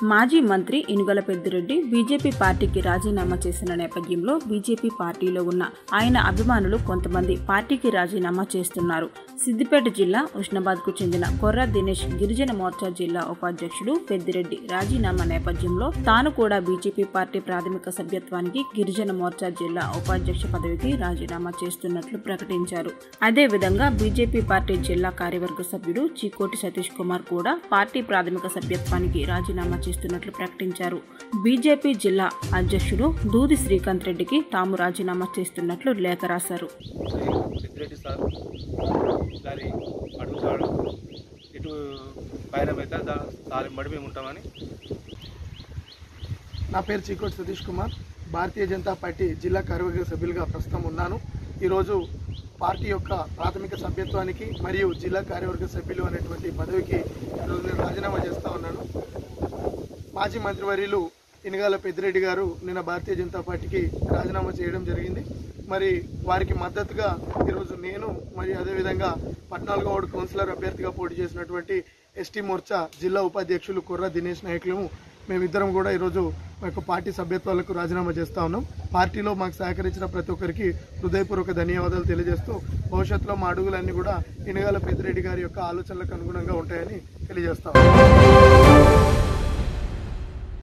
మాజీ మంత్రి ఇనుగల పెద్దిరెడ్డి బీజేపీ పార్టీకి రాజీనామా చేసిన నేపథ్యంలో బీజేపీ పార్టీలో ఉన్న ఆయన అభిమానులు కొంతమంది పార్టీకి రాజీనామా చేస్తున్నారు సిద్దిపేట జిల్లా ఉష్ణాబాద్కు చెందిన కొర్ర దినేష్ గిరిజన మోర్చా జిల్లా ఉపాధ్యక్షుడు పెద్దిరెడ్డి రాజీనామా నేపథ్యంలో తాను కూడా బీజేపీ పార్టీ ప్రాథమిక సభ్యత్వానికి గిరిజన మోర్చా జిల్లా ఉపాధ్యక్ష పదవికి రాజీనామా చేస్తున్నట్లు ప్రకటించారు అదేవిధంగా బీజేపీ పార్టీ జిల్లా కార్యవర్గ సభ్యుడు చీకోటి సతీష్ కుమార్ కూడా పార్టీ ప్రాథమిక సభ్యత్వానికి రాజీనామా చేస్తున్నట్లు ప్రకటించారు బీజేపీ జిల్లా అధ్యక్షుడు దూది శ్రీకాంత్ రెడ్డికి తాము రాజీనామా చేస్తున్నట్లు లేఖ రాశారు సిద్ధిరెడ్డి సార్ దాని అడుగుతాడు ఇటు పైన అయితే దా సారి మడి మేము ఉంటామని నా పేరు చీకోటి సతీష్ కుమార్ భారతీయ జనతా పార్టీ జిల్లా కార్యవర్గ సభ్యులుగా ప్రస్తుతం ఉన్నాను ఈరోజు పార్టీ యొక్క ప్రాథమిక సభ్యత్వానికి మరియు జిల్లా కార్యవర్గ సభ్యులు అనేటువంటి పదవికి ఈరోజు నేను రాజీనామా చేస్తా ఉన్నాను మాజీ మంత్రివర్యులు ఇనగాల పెద్దిరెడ్డి గారు నిన్న భారతీయ జనతా పార్టీకి రాజీనామా చేయడం జరిగింది మరి వారికి మద్దతుగా ఈరోజు నేను మరియు అదేవిధంగా పద్నాలుగో వార్డు కౌన్సిలర్ అభ్యర్థిగా పోటీ చేసినటువంటి ఎస్టీ మోర్చా జిల్లా ఉపాధ్యక్షులు కుర్ర దినేష్ నాయకులము మేమిద్దరం కూడా ఈరోజు మా యొక్క పార్టీ సభ్యత్వాలకు రాజీనామా చేస్తా ఉన్నాం పార్టీలో మాకు సహకరించిన ప్రతి ఒక్కరికి హృదయపూర్వక ధన్యవాదాలు తెలియజేస్తూ భవిష్యత్తులో మా అడుగులన్నీ కూడా ఇనగాల పెద్దిరెడ్డి గారి యొక్క ఆలోచనలకు అనుగుణంగా ఉంటాయని తెలియజేస్తా ఉన్నాం